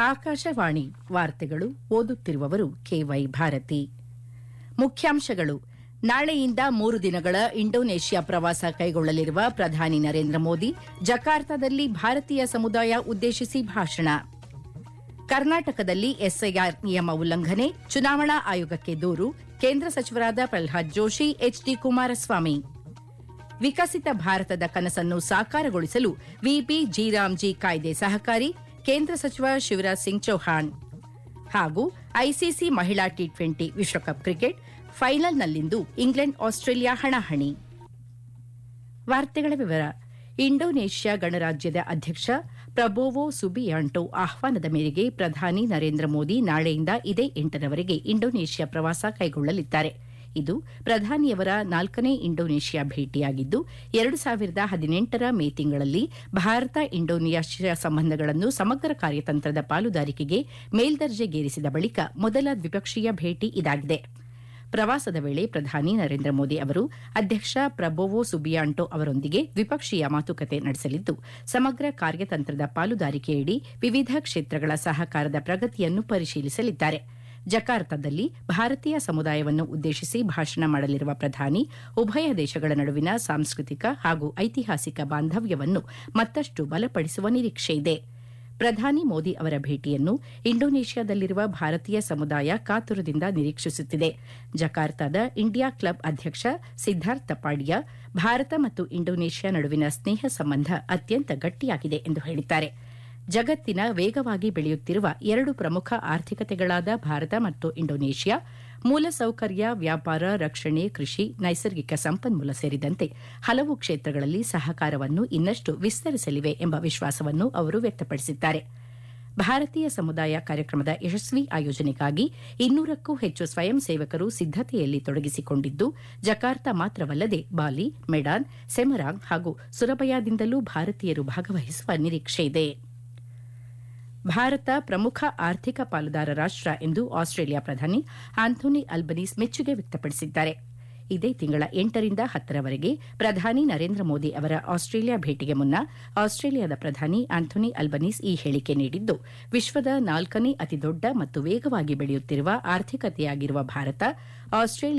ಆಕಾಶವಾಣಿ ವಾರ್ತೆಗಳು ಓದುತ್ತಿರುವವರು ಕೆವೈ ಭಾರತಿ ಮುಖ್ಯಾಂಶಗಳು ನಾಳೆಯಿಂದ ಮೂರು ದಿನಗಳ ಇಂಡೋನೇಷ್ಯಾ ಪ್ರವಾಸ ಕೈಗೊಳ್ಳಲಿರುವ ಪ್ರಧಾನಿ ನರೇಂದ್ರ ಮೋದಿ ಜಕಾರ್ತಾದಲ್ಲಿ ಭಾರತೀಯ ಸಮುದಾಯ ಉದ್ದೇಶಿಸಿ ಭಾಷಣ ಕರ್ನಾಟಕದಲ್ಲಿ ಎಸ್ಐಆರ್ ನಿಯಮ ಉಲ್ಲಂಘನೆ ಚುನಾವಣಾ ಆಯೋಗಕ್ಕೆ ದೂರು ಕೇಂದ್ರ ಸಚಿವರಾದ ಪ್ರಲ್ಹಾದ್ ಜೋಶಿ ಎಚ್ಡಿ ಕುಮಾರಸ್ವಾಮಿ ವಿಕಸಿತ ಭಾರತದ ಕನಸನ್ನು ಸಾಕಾರಗೊಳಿಸಲು ವಿಪಿ ಜಿರಾಮ್ಜಿ ಕಾಯ್ದೆ ಸಹಕಾರಿ ಕೇಂದ್ರ ಸಚಿವ ಶಿವರಾಜ್ ಸಿಂಗ್ ಚೌಹಾಣ್ ಹಾಗೂ ಐಸಿಸಿ ಮಹಿಳಾ ಟಿ ಟ್ವೆಂಟಿ ವಿಶ್ವಕಪ್ ಕ್ರಿಕೆಟ್ ಫೈನಲ್ನಲ್ಲಿಂದು ಇಂಗ್ಲೆಂಡ್ ಆಸ್ಟ್ರೇಲಿಯಾ ಹಣಾಹಣಿ ವಾರ್ತೆಗಳ ವಿವರ ಇಂಡೋನೇಷ್ಯಾ ಗಣರಾಜ್ಯದ ಅಧ್ಯಕ್ಷ ಪ್ರಬೋವೋ ಸುಬಿಯಾಂಟೋ ಆಹ್ವಾನದ ಮೇರೆಗೆ ಪ್ರಧಾನಿ ನರೇಂದ್ರ ಮೋದಿ ನಾಳೆಯಿಂದ ಇದೇ ಎಂಟರವರೆಗೆ ಇಂಡೋನೇಷ್ಯಾ ಪ್ರವಾಸ ಕೈಗೊಳ್ಳಲಿದ್ದಾರೆ ಇದು ಪ್ರಧಾನಿಯವರ ನಾಲ್ಕನೇ ಇಂಡೋನೇಷ್ಯಾ ಭೇಟಿಯಾಗಿದ್ದು ಎರಡು ಸಾವಿರದ ಹದಿನೆಂಟರ ಮೇ ತಿಂಗಳಲ್ಲಿ ಭಾರತ ಇಂಡೋನೇಷ್ಯಾ ಸಂಬಂಧಗಳನ್ನು ಸಮಗ್ರ ಕಾರ್ಯತಂತ್ರದ ಪಾಲುದಾರಿಕೆಗೆ ಮೇಲ್ದರ್ಜೆಗೇರಿಸಿದ ಬಳಿಕ ಮೊದಲ ದ್ವಿಪಕ್ಷೀಯ ಭೇಟಿ ಇದಾಗಿದೆ ಪ್ರವಾಸದ ವೇಳೆ ಪ್ರಧಾನಿ ನರೇಂದ್ರ ಮೋದಿ ಅವರು ಅಧ್ಯಕ್ಷ ಪ್ರಬೋವೋ ಸುಬಿಯಾಂಟೋ ಅವರೊಂದಿಗೆ ದ್ವಿಪಕ್ಷೀಯ ಮಾತುಕತೆ ನಡೆಸಲಿದ್ದು ಸಮಗ್ರ ಕಾರ್ಯತಂತ್ರದ ಪಾಲುದಾರಿಕೆಯಡಿ ವಿವಿಧ ಕ್ಷೇತ್ರಗಳ ಸಹಕಾರದ ಪ್ರಗತಿಯನ್ನು ಪರಿಶೀಲಿಸಲಿದ್ದಾರೆ ಜಕಾರ್ತಾದಲ್ಲಿ ಭಾರತೀಯ ಸಮುದಾಯವನ್ನು ಉದ್ದೇಶಿಸಿ ಭಾಷಣ ಮಾಡಲಿರುವ ಪ್ರಧಾನಿ ಉಭಯ ದೇಶಗಳ ನಡುವಿನ ಸಾಂಸ್ಕೃತಿಕ ಹಾಗೂ ಐತಿಹಾಸಿಕ ಬಾಂಧವ್ಯವನ್ನು ಮತ್ತಷ್ಟು ಬಲಪಡಿಸುವ ನಿರೀಕ್ಷೆಯಿದೆ ಪ್ರಧಾನಿ ಮೋದಿ ಅವರ ಭೇಟಿಯನ್ನು ಇಂಡೋನೇಷ್ಯಾದಲ್ಲಿರುವ ಭಾರತೀಯ ಸಮುದಾಯ ಕಾತುರದಿಂದ ನಿರೀಕ್ಷಿಸುತ್ತಿದೆ ಜಕಾರ್ತಾದ ಇಂಡಿಯಾ ಕ್ಲಬ್ ಅಧ್ಯಕ್ಷ ಸಿದ್ದಾರ್ಥ ಪಾಡಿಯಾ ಭಾರತ ಮತ್ತು ಇಂಡೋನೇಷ್ಯಾ ನಡುವಿನ ಸ್ನೇಹ ಸಂಬಂಧ ಅತ್ಯಂತ ಗಟ್ಟಿಯಾಗಿದೆ ಎಂದು ಹೇಳಿದ್ದಾರೆ ಜಗತ್ತಿನ ವೇಗವಾಗಿ ಬೆಳೆಯುತ್ತಿರುವ ಎರಡು ಪ್ರಮುಖ ಆರ್ಥಿಕತೆಗಳಾದ ಭಾರತ ಮತ್ತು ಇಂಡೋನೇಷ್ಯಾ ಮೂಲಸೌಕರ್ಯ ವ್ಯಾಪಾರ ರಕ್ಷಣೆ ಕೃಷಿ ನೈಸರ್ಗಿಕ ಸಂಪನ್ಮೂಲ ಸೇರಿದಂತೆ ಹಲವು ಕ್ಷೇತ್ರಗಳಲ್ಲಿ ಸಹಕಾರವನ್ನು ಇನ್ನಷ್ಟು ವಿಸ್ತರಿಸಲಿವೆ ಎಂಬ ವಿಶ್ವಾಸವನ್ನು ಅವರು ವ್ಯಕ್ತಪಡಿಸಿದ್ದಾರೆ ಭಾರತೀಯ ಸಮುದಾಯ ಕಾರ್ಯಕ್ರಮದ ಯಶಸ್ವಿ ಆಯೋಜನೆಗಾಗಿ ಇನ್ನೂರಕ್ಕೂ ಹೆಚ್ಚು ಸ್ವಯಂ ಸೇವಕರು ಸಿದ್ದತೆಯಲ್ಲಿ ತೊಡಗಿಸಿಕೊಂಡಿದ್ದು ಜಕಾರ್ತಾ ಮಾತ್ರವಲ್ಲದೆ ಬಾಲಿ ಮೆಡಾನ್ ಸೆಮರಾಂಗ್ ಹಾಗೂ ಸುರಬಯಾದಿಂದಲೂ ಭಾರತೀಯರು ಭಾಗವಹಿಸುವ ನಿರೀಕ್ಷೆಯಿದೆ ಭಾರತ ಪ್ರಮುಖ ಆರ್ಥಿಕ ಪಾಲುದಾರ ರಾಷ್ಟ ಎಂದು ಆಸ್ಟ್ರೇಲಿಯಾ ಪ್ರಧಾನಿ ಆಂಥೋನಿ ಅಲ್ಬನೀಸ್ ಮೆಚ್ಚುಗೆ ವ್ಯಕ್ತಪಡಿಸಿದ್ದಾರೆ ಇದೇ ತಿಂಗಳ ಎಂಟರಿಂದ ಹತ್ತರವರೆಗೆ ಪ್ರಧಾನಿ ನರೇಂದ್ರ ಮೋದಿ ಅವರ ಆಸ್ಟ್ರೇಲಿಯಾ ಭೇಟಿಗೆ ಮುನ್ನ ಆಸ್ಟ್ರೇಲಿಯಾದ ಪ್ರಧಾನಿ ಆಂಥೋನಿ ಅಲ್ಬನೀಸ್ ಈ ಹೇಳಿಕೆ ನೀಡಿದ್ದು ವಿಶ್ವದ ನಾಲ್ಕನೇ ಅತಿದೊಡ್ಡ ಮತ್ತು ವೇಗವಾಗಿ ಬೆಳೆಯುತ್ತಿರುವ ಆರ್ಥಿಕತೆಯಾಗಿರುವ ಭಾರತ ಆಸ್ಟ್ರೇಲಿಯಾ